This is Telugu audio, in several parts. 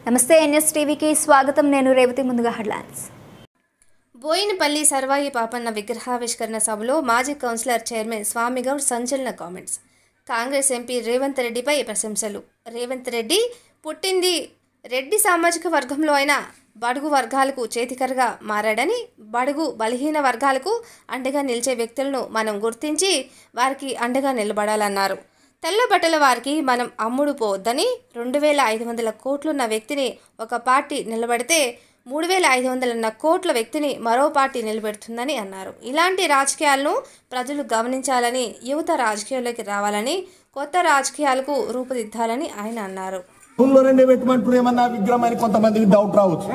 నమస్తే ఎన్ఎస్ టీవీకి స్వాగతం నేను రేవతి ముందుగా హెడ్లైన్స్ బోయినపల్లి సర్వాయి పాపన్న విగ్రహావిష్కరణ సభలో మాజీ కౌన్సిలర్ చైర్మన్ స్వామిగౌడ్ సంచలన కామెంట్స్ కాంగ్రెస్ ఎంపీ రేవంత్ రెడ్డిపై ప్రశంసలు రేవంత్ రెడ్డి పుట్టింది రెడ్డి సామాజిక వర్గంలో అయిన బడుగు వర్గాలకు చేతికరగా మారాడని బడుగు బలహీన వర్గాలకు అండగా నిలిచే వ్యక్తులను మనం గుర్తించి వారికి అండగా నిలబడాలన్నారు తెల్ల బట్టల వారికి మనం అమ్ముడు పోవద్దని రెండు వేల ఐదు వందల కోట్లున్న వ్యక్తిని ఒక పార్టీ నిలబడితే మూడు వేల ఐదు వందలున్న కోట్ల వ్యక్తిని మరో పార్టీ నిలబెడుతుందని అన్నారు ఇలాంటి రాజకీయాలను ప్రజలు గమనించాలని యువత రాజకీయాల్లోకి రావాలని కొత్త రాజకీయాలకు రూపుదిద్దాలని ఆయన అన్నారు స్కూల్లో రెండే పెట్టమంటారు ఏమన్నా విగ్రహం అని కొంతమందికి డౌట్ రావచ్చు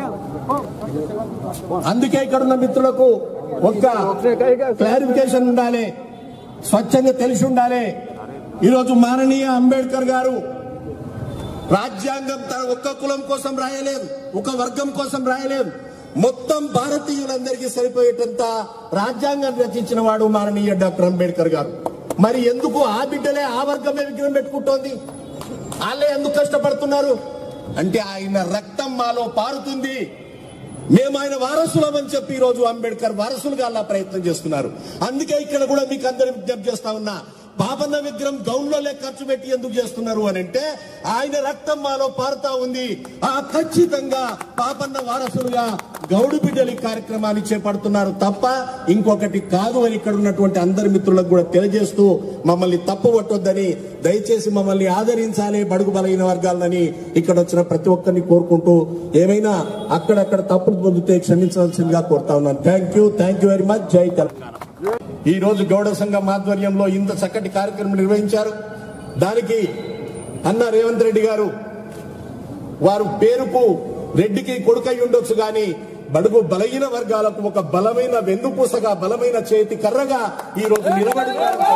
అందుకే ఇక్కడ ఉన్న మిత్రులకు ఒక్క క్లారిఫికేషన్ ఉండాలి స్వచ్ఛంగా తెలిసి ఉండాలి ఈరోజు మాననీయ అంబేద్కర్ గారు రాజ్యాంగం తన ఒక్క కులం కోసం రాయలేదు ఒక వర్గం కోసం రాయలేదు మొత్తం భారతీయులందరికీ సరిపోయేటంత రాజ్యాంగం రచించిన వాడు మాననీయ డాక్టర్ అంబేద్కర్ గారు మరి ఎందుకు ఆ బిడ్డలే ఆ వర్గమే విగ్రహం పెట్టుకుంటోంది వాళ్ళే ఎందుకు కష్టపడుతున్నారు అంటే ఆయన రక్తం మాలో పారుతుంది మేము ఆయన వారసులమని చెప్పి ఈ రోజు అంబేద్కర్ వారసులుగా అలా ప్రయత్నం చేస్తున్నారు అందుకే ఇక్కడ కూడా మీకు అందరి విజ్ఞప్తి చేస్తా ఉన్నా పాపన్న విగ్రహం గౌన్లో ఖర్చు పెట్టి ఎందుకు చేస్తున్నారు అని అంటే ఆయన రక్తం మాలో పారుతా ఉంది ఆ ఖచ్చితంగా పాపన్న వారసులుగా గౌడు బిడ్డలు ఈ కార్యక్రమాన్ని చేపడుతున్నారు తప్ప ఇంకొకటి కాదు అని ఇక్కడ ఉన్నటువంటి అందరి మిత్రులకు కూడా తెలియజేస్తూ మమ్మల్ని తప్పు పట్టొద్దని దయచేసి మమ్మల్ని ఆదరించాలి బడుగు బలైన వర్గాలని ఇక్కడ వచ్చిన ప్రతి ఒక్కరిని కోరుకుంటూ ఏమైనా అక్కడక్కడ తప్పులు పొందితే క్షమించాల్సిందిగా కోరుతా ఉన్నాను thank you thank you very much జై తెలంగాణ ఈ రోజు గౌడ సంఘం ఆధ్వర్యంలో ఇంత చక్కటి కార్యక్రమం నిర్వహించారు దానికి అన్న రేవంత్ రెడ్డి గారు వారు పేరుకు రెడ్డికి కొడుకై ఉండొచ్చు గాని బడుగు బలహీన వర్గాలకు ఒక బలమైన వెన్నుపూసగా బలమైన చేతి కర్రగా ఈ రోజు నిలబడి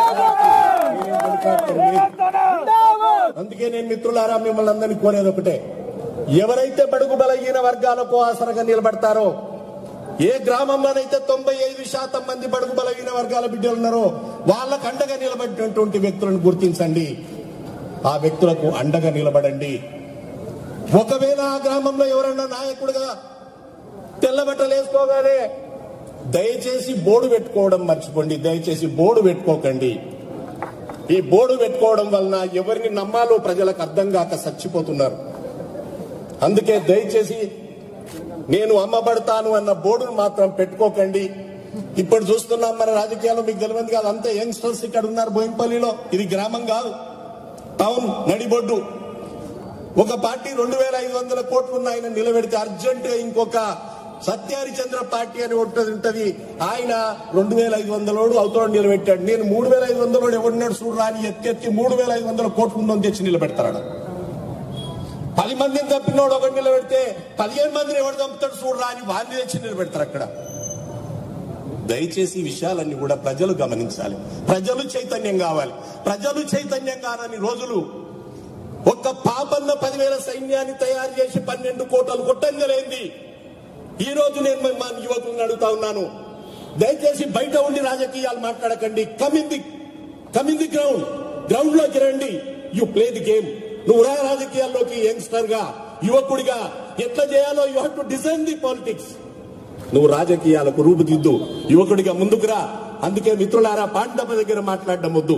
అందుకే నేను మిత్రులారా మిమ్మల్ని అందరినీ కోరేది ఒకటే ఎవరైతే బడుగు బలహీన వర్గాలకు ఆసరగా నిలబడతారో ఏ గ్రామంలోనైతే తొంభై ఐదు శాతం మంది బడుగు బలహీన వర్గాల బిడ్డలు ఉన్నారో వాళ్ళకు అండగా నిలబడినటువంటి వ్యక్తులను గుర్తించండి ఆ వ్యక్తులకు అండగా నిలబడండి ఒకవేళ ఆ గ్రామంలో ఎవరైనా నాయకుడుగా తెల్లబట్టలు వేసుకోగానే దయచేసి బోర్డు పెట్టుకోవడం మర్చిపోండి దయచేసి బోర్డు పెట్టుకోకండి ఈ బోర్డు పెట్టుకోవడం వలన ఎవరిని నమ్మాలో ప్రజలకు అర్థం కాక చచ్చిపోతున్నారు అందుకే దయచేసి నేను అమ్మబడతాను అన్న బోర్డును మాత్రం పెట్టుకోకండి ఇప్పుడు చూస్తున్నాం మన రాజకీయాల్లో మీకు తెలియదు కాదు అంతే యంగ్స్టర్స్ ఇక్కడ ఉన్నారు బోయినపల్లిలో ఇది గ్రామం కాదు టౌన్ నడిబొడ్డు ఒక పార్టీ రెండు వేల ఐదు వందల కోట్లు ఉన్న ఆయన నిలబెడితే అర్జెంట్ గా ఇంకొక సత్యహరిచంద్ర పార్టీ అని ఒకటి ఉంటది ఆయన రెండు వేల ఐదు వందలోడు అవతల నిలబెట్టాడు నేను మూడు వేల ఐదు వందలోడు ఎవడున్నాడు చూడు రాని ఎత్తి ఎత్తి మూడు వేల ఐదు వందల కోట్లు ఉందని తెచ్చి నిలబెడతాడు పది మందిని తప్పినోడు ఒకటి నిలబెడితే పదిహేను మందిని ఎవడు చంపుతాడు చూడరా అని వారిని తెచ్చి నిలబెడతారు అక్కడ దయచేసి ఈ విషయాలన్నీ కూడా ప్రజలు గమనించాలి ప్రజలు చైతన్యం కావాలి ప్రజలు చైతన్యం కానని రోజులు ఒక్క పాపన్న పదివేల సైన్యాన్ని తయారు చేసి పన్నెండు కోటలు కొట్టంగలేంది ఈ రోజు నేను మా యువకులను అడుగుతా ఉన్నాను దయచేసి బయట ఉండి రాజకీయాలు మాట్లాడకండి coming the coming the ground ground లోకి రండి యు ప్లే ది గేమ్ నువ్వు రా రాజకీయాల్లోకి యంగ్స్టర్ గా యువకుడిగా ఎట్లా చేయాలో you have to design the politics నువ్వు రాజకీయాలకు రూపుదిద్దు యువకుడిగా ముందుకు రా అందుకే మిత్రులారా పాండవ దగ్గర మాట్లాడడం వద్దు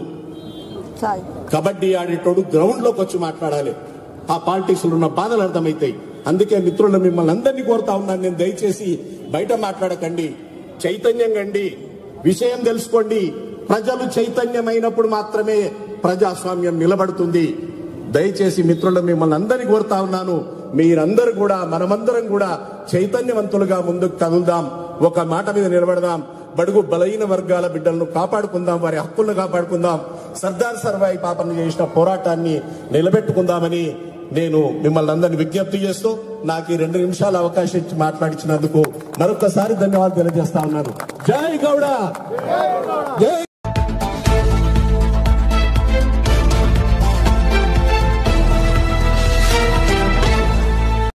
కబడ్డీ ఆడేటోడు గ్రౌండ్ లోకి వచ్చి మాట్లాడాలి ఆ పాలిటిక్స్ లో ఉన్న బాధలు అర్థమవుతాయి అందుకే మిత్రులు మిమ్మల్ని అందరినీ కోరుతా ఉన్నాను నేను దయచేసి బయట మాట్లాడకండి చైతన్యం కండి విషయం తెలుసుకోండి ప్రజలు చైతన్యమైనప్పుడు మాత్రమే ప్రజాస్వామ్యం నిలబడుతుంది దయచేసి మిత్రులు మిమ్మల్ని అందరినీ కోరుతా ఉన్నాను మీరందరూ కూడా మనమందరం కూడా చైతన్యవంతులుగా ముందుకు కదులుదాం ఒక మాట మీద నిలబడదాం బడుగు బలహీన వర్గాల బిడ్డలను కాపాడుకుందాం వారి హక్కులను కాపాడుకుందాం సర్దార్ సర్వాయి పాపన చేసిన పోరాటాన్ని నిలబెట్టుకుందామని నేను మిమ్మల్ని అందరిని విజ్ఞప్తి చేస్తూ నాకు ఈ రెండు నిమిషాల అవకాశం ఇచ్చి మాట్లాడించినందుకు మరొకసారి ధన్యవాదాలు తెలియజేస్తా ఉన్నాను జై గౌడ జై